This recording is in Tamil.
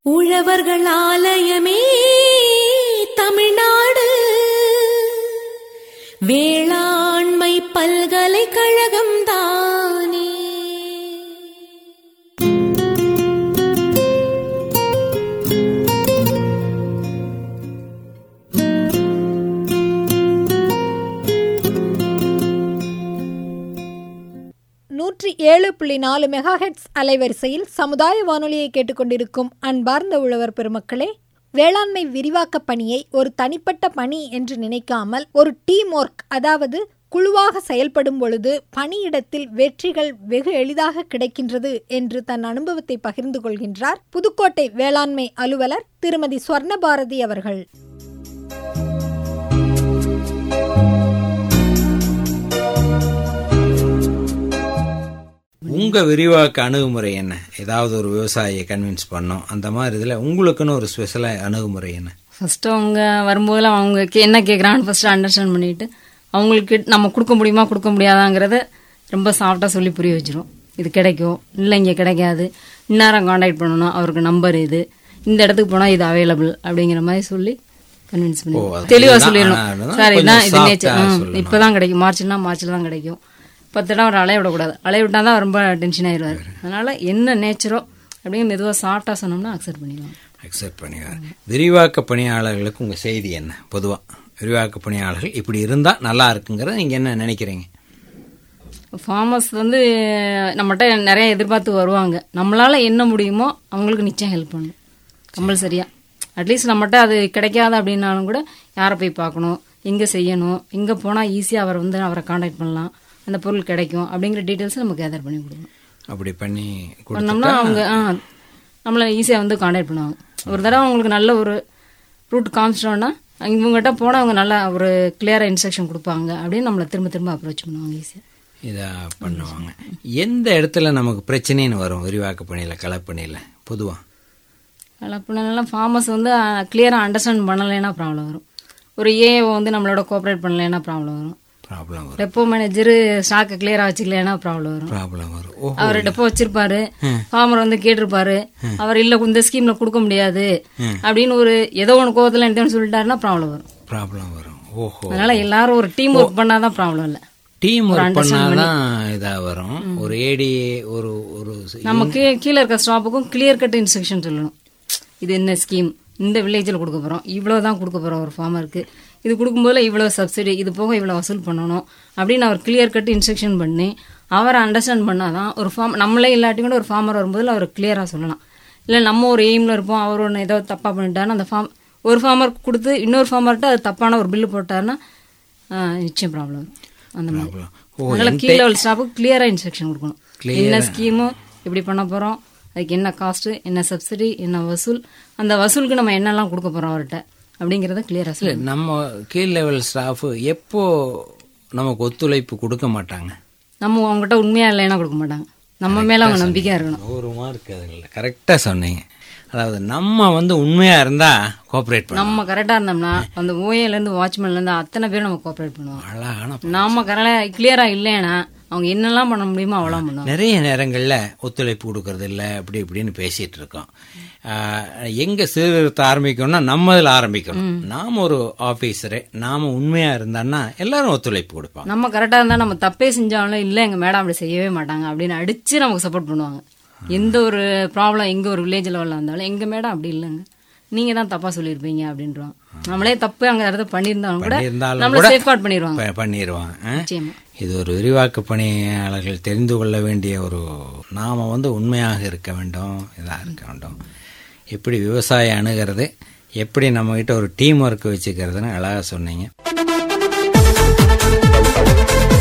உழவர்கள் ஆலயமே தமிழ்நாடு வேளாண்மை பல்கலைக்கழகம் தானே நூற்றி ஏழு புள்ளி நாலு மெகாஹெட்ஸ் அலைவரிசையில் சமுதாய வானொலியை கேட்டுக்கொண்டிருக்கும் அன்பார்ந்த உழவர் பெருமக்களே வேளாண்மை விரிவாக்கப் பணியை ஒரு தனிப்பட்ட பணி என்று நினைக்காமல் ஒரு டீம் ஒர்க் அதாவது குழுவாக செயல்படும் பொழுது பணியிடத்தில் வெற்றிகள் வெகு எளிதாக கிடைக்கின்றது என்று தன் அனுபவத்தை பகிர்ந்து கொள்கின்றார் புதுக்கோட்டை வேளாண்மை அலுவலர் திருமதி ஸ்வர்ணபாரதி அவர்கள் உங்க விரிவாக்க அணுகுமுறை என்ன ஏதாவது ஒரு விவசாயியை கன்வின்ஸ் பண்ணோம் அந்த மாதிரி இதுல உங்களுக்குன்னு ஒரு ஸ்பெஷலா அணுகுமுறை என்ன ஃபர்ஸ்ட் அவங்க வரும்போதெல்லாம் அவங்க கே- என்ன கேட்குறான்னு ஃபர்ஸ்ட் அண்டர்ஸ்டாண்ட் பண்ணிட்டு அவங்களுக்கு நம்ம கொடுக்க முடியுமா கொடுக்க முடியாதாங்கிறத ரொம்ப சாஃப்டாக சொல்லி புரிய வச்சிரும் இது கிடைக்கும் இல்லை இங்கே கிடைக்காது இந்நேரம் காண்டாக்ட் பண்ணணும் அவருக்கு நம்பர் இது இந்த இடத்துக்கு போனால் இது அவைலபிள் அப்படிங்கிற மாதிரி சொல்லி கன்வின்ஸ் பண்ணி அது தெளிவாக இதுதான், சொல்லிடணும் ஆ, அதுதான் சார் கொஞ்சம் இதான் இது soft-ஆ நேச்சர் சொல்லணும். இப்போ தான் கிடைக்கும் மார்ச்னா மார்ச்சில் தான் கிடைக்கும் பத்து இடம் அவர் அலைய விடக்கூடாது அலைய விட்டா தான் ரொம்ப டென்ஷன் ஆயிடுவார் அதனால என்ன நேச்சரோ அப்படியே மெதுவாக சாஃப்டாக சொன்னோம்னா அக்செப்ட் பண்ணிடுவாங்க அக்செப்ட் பண்ணிவார் விரிவாக்க பணியாளர்களுக்கு உங்க செய்தி என்ன பொதுவா விரிவாக்க பணியாளர்கள் இப்படி இருந்தா நல்லா இருக்குங்கிறத நீங்க என்ன நினைக்கிறீங்க ஃபார்மர்ஸ் வந்து நம்மகிட்ட நிறைய எதிர்பார்த்து வருவாங்க நம்மளால என்ன முடியுமோ அவங்களுக்கு நிச்சயம் ஹெல்ப் பண்ணணும் கம்பல்சரியா அட்லீஸ்ட் நம்மகிட்ட அது கிடைக்காது அப்படின்னாலும் கூட யாரை போய் பார்க்கணும் எங்கே செய்யணும் எங்கே போனால் ஈஸியாக அவரை வந்து அவரை காண்டாக்ட் பண்ணலாம் அந்த பொருள் கிடைக்கும் அப்படிங்கிற டீட்டெயில்ஸ் நம்ம கேதர் பண்ணி கொடுக்கணும் அப்படி பண்ணி பண்ணோம்னா கொடுத்துட்டா அவங்க ஆ நம்மளை ஈஸியாக வந்து காண்டாக்ட் பண்ணுவாங்க ஒரு தடவை அவங்களுக்கு நல்ல ஒரு ரூட் காமிச்சிட்டோன்னா இவங்ககிட்ட போனால் அவங்க நல்லா ஒரு கிளியராக இன்ஸ்ட்ரக்ஷன் கொடுப்பாங்க அப்படின்னு நம்மளை திரும்ப திரும்ப அப்ரோச் பண்ணுவாங்க ஈஸியாக இதா பண்ணுவாங்க எந்த இடத்துல நமக்கு பிரச்சனைன்னு வரும் விரிவாக்க பணியில கலப்பணியில பொதுவா கலப்புலாம் ஃபார்மர்ஸ் வந்து கிளியராக அண்டர்ஸ்டாண்ட் பண்ணலைன்னா ப்ராப்ளம் வரும் ஒரு ஏஏ வந்து நம்மளோட கோஆப்ரேட் பண்ணலைன்னா ப்ராப்ளம் வரும் ப்ராப்ளம் வரும் டெப்போ மேனேஜர் ஸ்டாக்கை கிளியராக வச்சுக்கலைன்னா ப்ராப்ளம் வரும் ப்ராப்ளம் வரும் ஓ அவர் டெப்போ வச்சிருப்பாரு ஃபார்மர் வந்து கேட்டிருப்பாரு அவர் இல்ல இந்த ஸ்கீம்ல கொடுக்க முடியாது அப்படின்னு ஒரு ஏதோ ஒன்று கோவத்தில் என்ன சொல்லிட்டாருன்னா ப்ராப்ளம் வரும் ப்ராப்ளம் வரும் ஓஹோ அதனால எல்லாரும் ஒரு டீம் ஒர்க் பண்ணாதான் ப்ராப்ளம் இல்லை டீம் ஒர்க் பண்ணாதான் இதா வரும் ஒரு ஏடி ஒரு ஒரு நமக்கு கீழே இருக்க ஸ்டாஃபுக்கும் கிளியர் கட் இன்ஸ்ட்ரக்ஷன் சொல்லணும் இது என்ன ஸ்கீம் இந்த வில்லேஜில் கொடுக்க போகிறோம் இவ்வளோ தான் கொடுக்க போகிறோம் ஒரு ஃபார்மருக்கு இது கொடுக்கும்போது இவ்வளோ சப்சிடி இது போக இவ்வளோ வசூல் பண்ணணும் அப்படின்னு அவர் கிளியர் கட் இன்ஸ்ட்ரக்ஷன் பண்ணி அவரை அண்டர்ஸ்டாண்ட் பண்ணாதான் ஒரு ஃபார்ம் நம்மளே இல்லாட்டி கூட ஒரு ஃபார்மர் வரும்போது அவர் கிளியராக சொல்லலாம் இல்லை நம்ம ஒரு எய்மில் இருப்போம் அவர் ஒன்று ஏதோ தப்பாக பண்ணிட்டாருன்னா அந்த ஃபார்ம் ஒரு ஃபார்மர் கொடுத்து இன்னொரு ஃபார்மர்கிட்ட அது தப்பான ஒரு பில்லு போட்டாருன்னா ஆ, நிச்சயம் ப்ராப்ளம் வரும் அந்த மாதிரி Problem. ஓ அதனால கீழே லெவல் ஸ்டாஃபுக்கு கிளியராக இன்ஸ்ட்ரக்ஷன் கொடுக்கணும் என்ன ஸ்கீமு எப்படி பண்ண போகிறோம் அதுக்கு என்ன காஸ்ட்டு என்ன சப்சிடி என்ன வசூல் அந்த வசூலுக்கு நம்ம என்னெல்லாம் கொடுக்க போகிறோம் அவர்கிட்ட அப்படிங்கிறத கிளியராக இல்ல சொல்லணும் நம்ம கீழ் லெவல் ஸ்டாஃப் எப்போ நமக்கு ஒத்துழைப்பு கொடுக்க மாட்டாங்க நம்ம அவங்ககிட்ட உண்மையாக இல்லைன்னா கொடுக்க மாட்டாங்க நம்ம மேலே அவங்க நம்பிக்கையாக இருக்கணும் ஒரு மார்க் அதுல கரெக்டா சொன்னீங்க அதாவது நம்ம வந்து உண்மையா இருந்தா கோஆபரேட் பண்ணலாம் நம்ம கரெக்டாக இருந்தோம்னா அந்த ஓஏலேருந்து வாட்ச்மேன்லேருந்து அத்தனை பேர் நம்ம கோஆப்ரேட் பண்ணுவோம் அழகான நாம கரெக்டாக கிளியராக இல்லைன்னா அவங்க என்னெல்லாம் பண்ண முடியுமோ அவ்வளோ பண்ணுவாங்க நிறைய நேரங்கள்ல ஒத்துழைப்பு கொடுக்கறது இல்ல அப்படி இப்படின்னு பேசிட்டு இருக்கோம் ஆஹ், எங்க சீர்திருத்த ஆரம்பிக்கணும்னா நம்ம இதுல ஆரம்பிக்கணும் நாம ஒரு ஆபீசரு நாம உண்மையா இருந்தான்னா எல்லாரும் ஒத்துழைப்பு கொடுப்பாங்க நம்ம கரெக்டாக இருந்தால் நம்ம தப்பே செஞ்சாலும் இல்லை எங்கள் மேடம் அப்படி செய்யவே மாட்டாங்க அப்படின்னு அடித்து நமக்கு சப்போர்ட் பண்ணுவாங்க எந்த ஒரு ப்ராப்ளம் எங்கே ஒரு வில்லேஜ் லெவலில் இருந்தாலும் எங்கள் மேடம் அப்படி இல்லைங்க நீங்கள் தான் தப்பாக சொல்லியிருப்பீங்க அப்படின்றவாங்க நம்மளே தப்பு அங்கே இடத்த பண்ணியிருந்தாலும் கூட பண்ணியிருந்தாலும் நம்மளை கூட சேஃப்கார்ட் பண்ணிடுவாங்க ப- பண்ணிடுவாங்க ஆ? நிச்சயமா இது ஒரு விரிவாக்க பணியாளர்கள் தெரிந்து கொள்ள வேண்டிய ஒரு நாம வந்து உண்மையாக இருக்க வேண்டும் இதாக இருக்க வேண்டும் எப்படி விவசாயம் அணுகிறது எப்படி நம்ம கிட்ட ஒரு டீம் ஒர்க் வச்சுக்கிறதுன்னு அழகா சொன்னீங்க